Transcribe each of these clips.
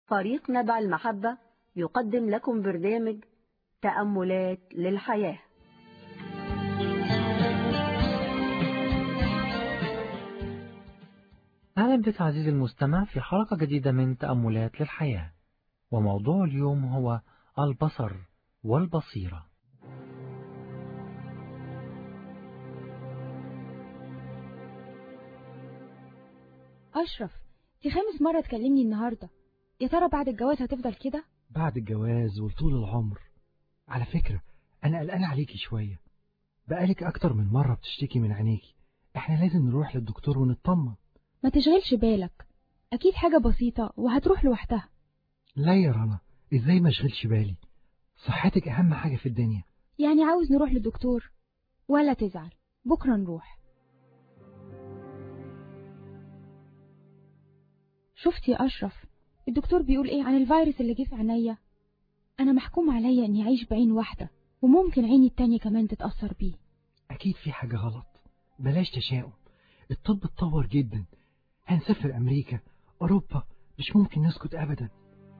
فريق نبع المحبة يقدم لكم برنامج تأملات للحياة أهلا بك عزيزي المستمع في حلقة جديدة من تأملات للحياة وموضوع اليوم هو البصر والبصيرة أشرف دي خامس مرة تكلمني النهاردة يا ترى بعد الجواز هتفضل كده؟ بعد الجواز وطول العمر على فكرة أنا قلقان عليكي شوية بقالك أكتر من مرة بتشتكي من عينيكي إحنا لازم نروح للدكتور ونطمن ما تشغلش بالك أكيد حاجة بسيطة وهتروح لوحدها لا يا رنا إزاي ما اشغلش بالي صحتك أهم حاجة في الدنيا يعني عاوز نروح للدكتور ولا تزعل بكرة نروح شفت يا أشرف الدكتور بيقول إيه عن الفيروس اللي جه في عينيا أنا محكوم عليا إني أعيش بعين واحدة وممكن عيني التانية كمان تتأثر بيه أكيد في حاجة غلط بلاش تشاؤم الطب اتطور جدا هنسافر أمريكا أوروبا مش ممكن نسكت أبدا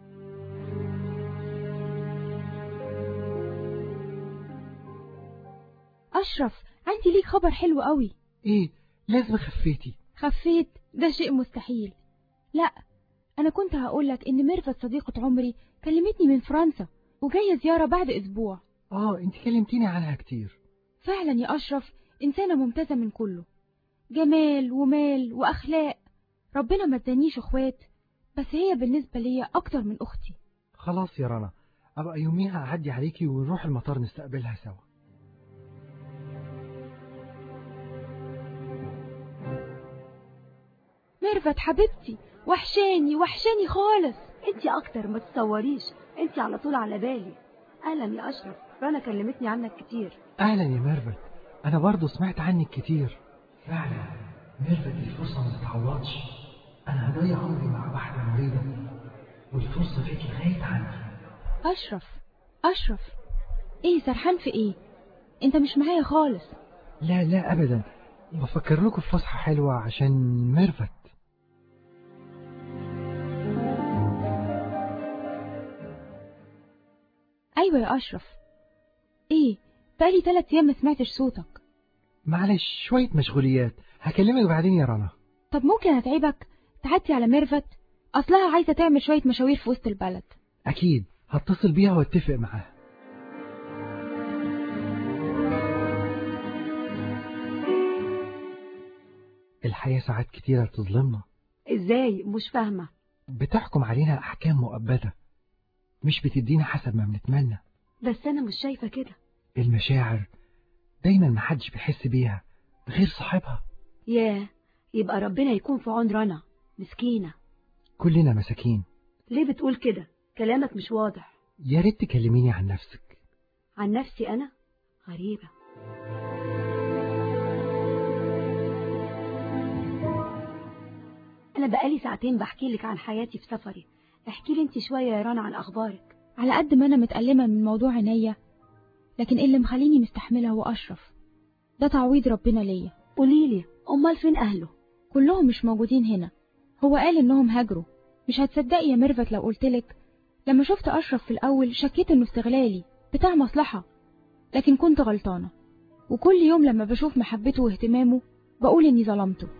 أشرف عندي ليك خبر حلو قوي إيه لازم خفيتي خفيت ده شيء مستحيل لا أنا كنت هقولك إن ميرفت صديقة عمري كلمتني من فرنسا وجاية زيارة بعد أسبوع آه أنت كلمتيني عنها كتير فعلا يا أشرف إنسانة ممتازة من كله جمال ومال وأخلاق ربنا ما ادانيش أخوات بس هي بالنسبة ليا أكتر من أختي خلاص يا رنا أبقى يوميها أعدي عليكي ونروح المطار نستقبلها سوا ميرفت حبيبتي وحشاني وحشاني خالص انت اكتر ما تتصوريش انت على طول على بالي اهلا يا اشرف رنا كلمتني عنك كتير أهلا يا ميرفت أنا برضو سمعت عنك كتير فعلا ميرفت دي فرصة ما تتعوضش أنا هضيع عمري مع واحدة مريضة والفرصة فيك لغاية عندي أشرف أشرف إيه سرحان في إيه أنت مش معايا خالص لا لا أبدا بفكر لكم في فسحة حلوة عشان ميرفت أيوة يا أشرف إيه بقالي تلات أيام ما سمعتش صوتك معلش شوية مشغوليات هكلمك بعدين يا رنا طب ممكن أتعبك تعدي على ميرفت أصلها عايزة تعمل شوية مشاوير في وسط البلد أكيد هتصل بيها واتفق معاها الحياة ساعات كتيرة بتظلمنا ازاي مش فاهمة بتحكم علينا أحكام مؤبدة مش بتدينا حسب ما بنتمنى بس انا مش شايفة كده المشاعر دايما محدش بيحس بيها غير صاحبها ياه يبقى ربنا يكون في عون رنا مسكينة كلنا مساكين ليه بتقول كده كلامك مش واضح يا ريت تكلميني عن نفسك عن نفسي انا غريبة انا بقالي ساعتين بحكي لك عن حياتي في سفري احكي لي انت شوية يا رنا عن اخبارك على قد ما أنا متألمة من موضوع عينيا لكن اللي مخليني مستحملة هو أشرف ده تعويض ربنا ليا قولي لي امال فين اهله كلهم مش موجودين هنا هو قال إنهم هاجروا مش هتصدقي يا ميرفت لو قلتلك لما شفت أشرف في الأول شكيت إنه استغلالي بتاع مصلحة لكن كنت غلطانة وكل يوم لما بشوف محبته واهتمامه بقول إني ظلمته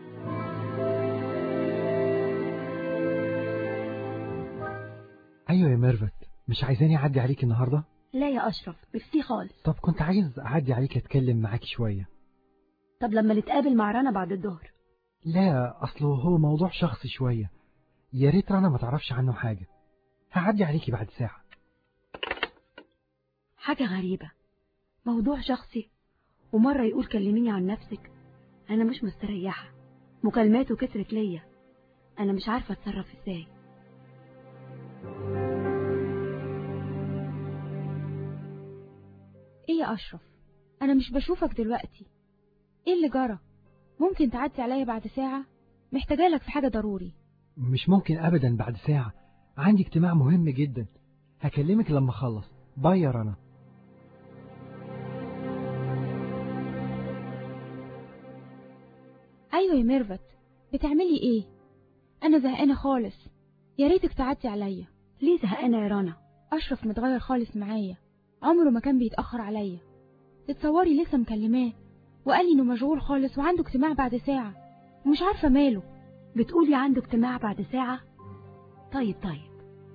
أيوة يا ميرفت مش عايزاني أعدي عليك النهاردة لا يا اشرف ميرسي خالص طب كنت عايز أعدي عليك أتكلم معاك شوية طب لما نتقابل مع رنا بعد الظهر لا أصله هو موضوع شخصي شوية يا ريت رنا ما تعرفش عنه حاجة هعدي عليكي بعد ساعة حاجة غريبة موضوع شخصي ومرة يقول كلميني عن نفسك أنا مش مستريحة مكالماته كترت ليا أنا مش عارفة أتصرف إزاي إيه يا أشرف أنا مش بشوفك دلوقتي إيه اللي جرى ممكن تعدي عليا بعد ساعة محتاجالك في حاجة ضروري مش ممكن أبدا بعد ساعة عندي اجتماع مهم جدا هكلمك لما أخلص باي يا رنا أيوة يا ميرفت بتعملي إيه أنا زهقانة خالص يا ريتك تعدي عليا ليه زهقانة يا رنا أشرف متغير خالص معايا عمره ما كان بيتأخر عليا تتصوري لسه مكلماه وقال لي إنه مشغول خالص وعنده اجتماع بعد ساعة ومش عارفة ماله بتقولي عنده اجتماع بعد ساعة طيب طيب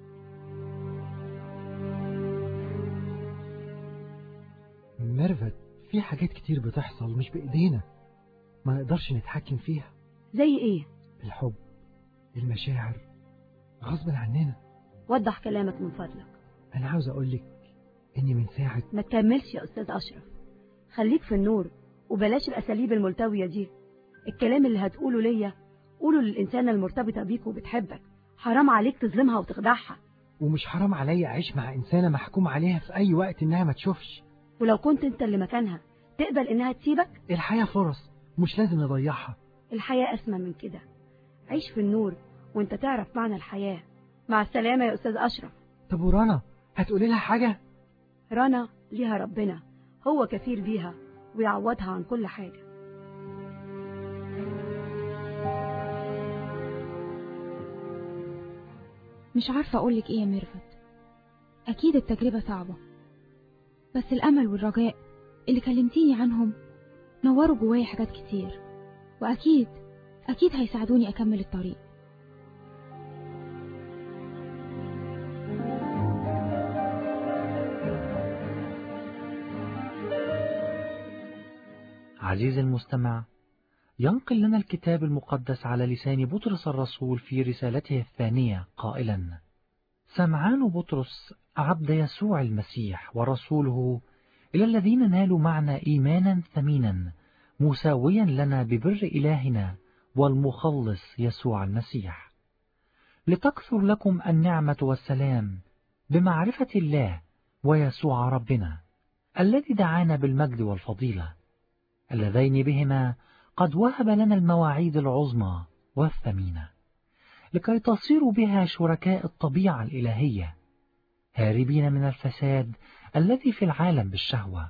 ميرفت في حاجات كتير بتحصل مش بإيدينا ما نقدرش نتحكم فيها زي ايه الحب المشاعر غصب عننا وضح كلامك من فضلك أنا عاوز أقولك إني من ساعة ما تكملش يا أستاذ أشرف خليك في النور وبلاش الأساليب الملتوية دي الكلام اللي هتقوله ليا قوله للإنسانة المرتبطة بيك وبتحبك حرام عليك تظلمها وتخدعها ومش حرام عليا أعيش مع إنسانة محكوم عليها في أي وقت إنها ما تشوفش ولو كنت انت اللي مكانها تقبل انها تسيبك الحياة فرص مش لازم نضيعها الحياة أسمى من كده عيش في النور وانت تعرف معنى الحياة مع السلامة يا أستاذ أشرف طب ورانا هتقولي لها حاجة رنا ليها ربنا هو كفيل بيها ويعوضها عن كل حاجة مش عارفة أقولك إيه يا ميرفت أكيد التجربة صعبة بس الأمل والرجاء اللي كلمتيني عنهم نوروا جوايا حاجات كتير وأكيد أكيد هيساعدوني أكمل الطريق عزيزي المستمع ينقل لنا الكتاب المقدس على لسان بطرس الرسول في رسالته الثانية قائلا سمعان بطرس عبد يسوع المسيح ورسوله إلى الذين نالوا معنا إيمانا ثمينا مساويا لنا ببر إلهنا والمخلص يسوع المسيح لتكثر لكم النعمة والسلام بمعرفة الله ويسوع ربنا الذي دعانا بالمجد والفضيلة اللذين بهما قد وهب لنا المواعيد العظمى والثمينة لكي تصيروا بها شركاء الطبيعة الإلهية هاربين من الفساد الذي في العالم بالشهوة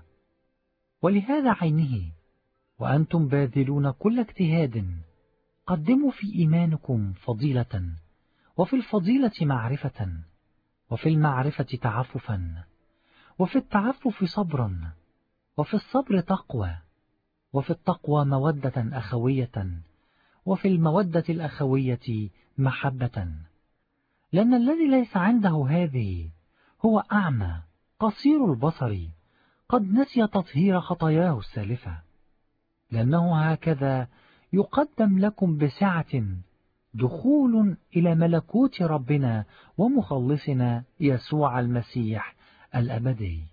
ولهذا عينه وأنتم باذلون كل اجتهاد قدموا في إيمانكم فضيلة وفي الفضيلة معرفة وفي المعرفة تعففا وفي التعفف صبرا وفي الصبر تقوى وفي التقوى مودة أخوية وفي المودة الأخوية محبة لأن الذي ليس عنده هذه هو أعمى قصير البصر قد نسي تطهير خطاياه السالفة لأنه هكذا يقدم لكم بسعة دخول إلى ملكوت ربنا ومخلصنا يسوع المسيح الأبدي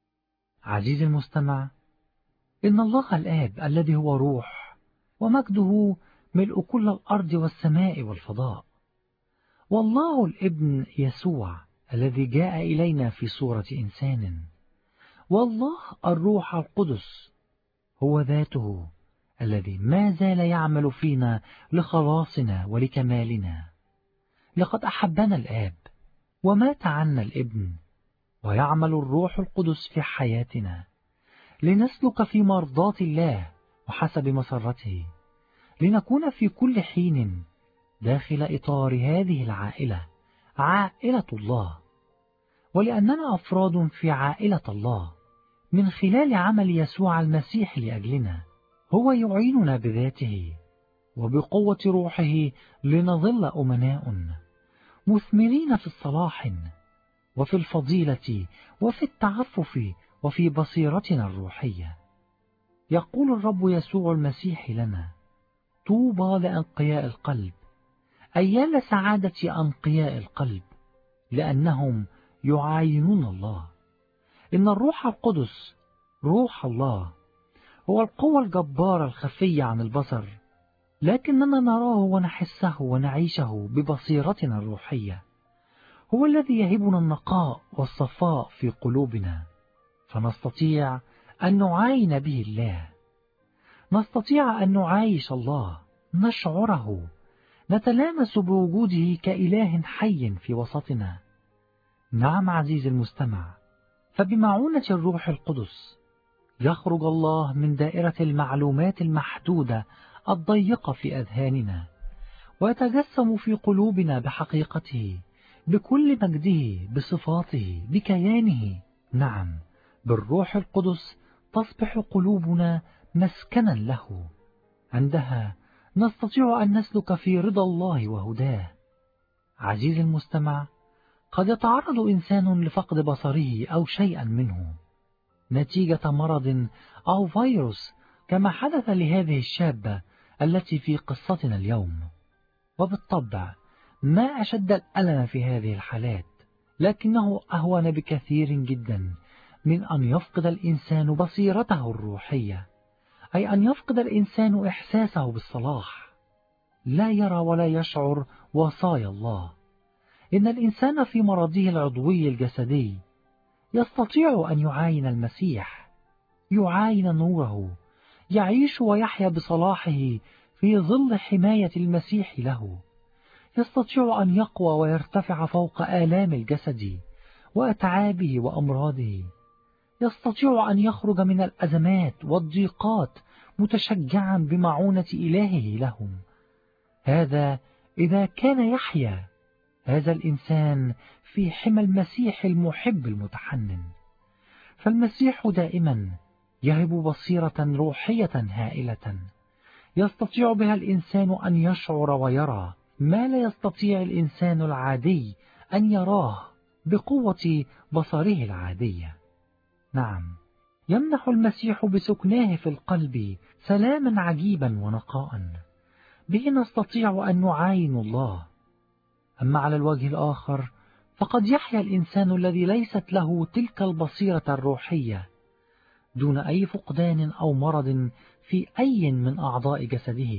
عزيزي المستمع إن الله الآب الذي هو روح ومجده ملء كل الأرض والسماء والفضاء والله الابن يسوع الذي جاء إلينا في صورة إنسان والله الروح القدس هو ذاته الذي ما زال يعمل فينا لخلاصنا ولكمالنا لقد أحبنا الآب ومات عنا الابن ويعمل الروح القدس في حياتنا لنسلك في مرضاة الله وحسب مسرته لنكون في كل حين داخل إطار هذه العائلة عائلة الله ولأننا أفراد في عائلة الله من خلال عمل يسوع المسيح لأجلنا هو يعيننا بذاته وبقوة روحه لنظل أمناء مثمرين في الصلاح وفي الفضيلة وفي التعفف وفي بصيرتنا الروحية يقول الرب يسوع المسيح لنا طوبى لأنقياء القلب أي لسعادة أنقياء القلب لأنهم يعاينون الله إن الروح القدس روح الله هو القوة الجبارة الخفية عن البصر لكننا نراه ونحسه ونعيشه ببصيرتنا الروحية هو الذي يهبنا النقاء والصفاء في قلوبنا فنستطيع أن نعاين به الله نستطيع أن نعايش الله نشعره نتلامس بوجوده كإله حي في وسطنا نعم عزيزي المستمع فبمعونة الروح القدس يخرج الله من دائرة المعلومات المحدودة الضيقة في أذهاننا ويتجسم في قلوبنا بحقيقته بكل مجده بصفاته بكيانه نعم بالروح القدس تصبح قلوبنا مسكنا له عندها نستطيع أن نسلك في رضا الله وهداه عزيزي المستمع قد يتعرض إنسان لفقد بصره أو شيئا منه نتيجة مرض أو فيروس كما حدث لهذه الشابة التي في قصتنا اليوم وبالطبع ما أشد الألم في هذه الحالات لكنه أهون بكثير جدا من أن يفقد الإنسان بصيرته الروحية أي أن يفقد الإنسان إحساسه بالصلاح لا يرى ولا يشعر وصايا الله إن الإنسان في مرضه العضوي الجسدي يستطيع أن يعاين المسيح يعاين نوره يعيش ويحيا بصلاحه في ظل حماية المسيح له يستطيع أن يقوى ويرتفع فوق آلام الجسد وأتعابه وأمراضه يستطيع أن يخرج من الأزمات والضيقات متشجعا بمعونة إلهه لهم هذا إذا كان يحيا هذا الإنسان في حمى المسيح المحب المتحنن فالمسيح دائما يهب بصيرة روحية هائلة يستطيع بها الإنسان أن يشعر ويرى ما لا يستطيع الإنسان العادي أن يراه بقوة بصره العادية نعم يمنح المسيح بسكناه في القلب سلاما عجيبا ونقاء به نستطيع أن نعاين الله أما على الوجه الآخر فقد يحيا الإنسان الذي ليست له تلك البصيرة الروحية دون أي فقدان أو مرض في أي من أعضاء جسده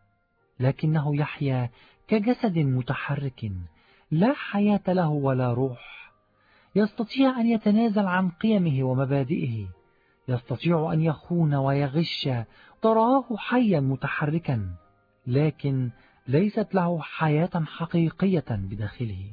لكنه يحيا كجسد متحرك لا حياة له ولا روح يستطيع أن يتنازل عن قيمه ومبادئه يستطيع أن يخون ويغش تراه حيا متحركا لكن ليست له حياة حقيقية بداخله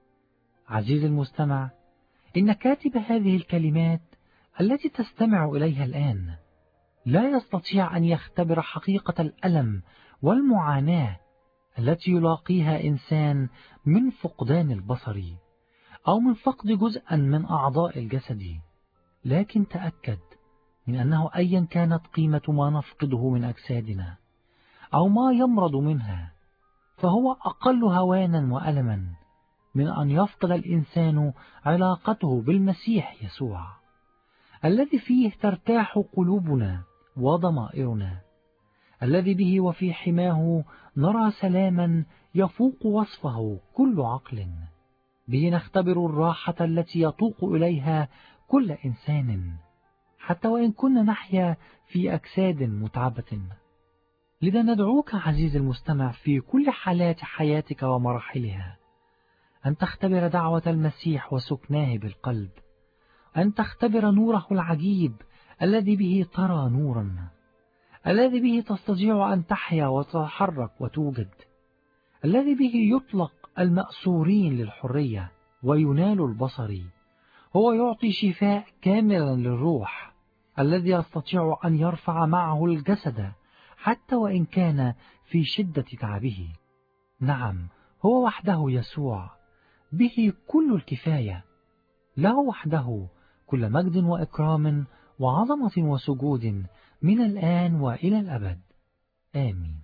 عزيزي المستمع إن كاتب هذه الكلمات التي تستمع إليها الآن لا يستطيع أن يختبر حقيقة الألم والمعاناة التي يلاقيها إنسان من فقدان البصر أو من فقد جزءا من أعضاء الجسد لكن تأكد من أنه أيا كانت قيمة ما نفقده من أجسادنا أو ما يمرض منها فهو أقل هوانا وألما من أن يفقد الإنسان علاقته بالمسيح يسوع الذي فيه ترتاح قلوبنا وضمائرنا الذي به وفي حماه نرى سلاما يفوق وصفه كل عقل به نختبر الراحة التي يطوق إليها كل إنسان حتى وإن كنا نحيا في أجساد متعبة لذا ندعوك عزيزي المستمع في كل حالات حياتك ومراحلها أن تختبر دعوة المسيح وسكناه بالقلب أن تختبر نوره العجيب الذي به ترى نورا الذي به تستطيع أن تحيا وتتحرك وتوجد الذي به يطلق المأسورين للحرية وينال البصر هو يعطي شفاء كاملا للروح الذي يستطيع أن يرفع معه الجسد حتى وإن كان في شدة تعبه نعم هو وحده يسوع به كل الكفاية له وحده كل مجد وإكرام وعظمة وسجود من الآن وإلى الأبد آمين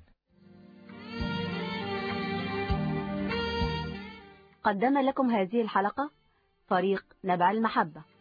قدم لكم هذه الحلقة فريق نبع المحبة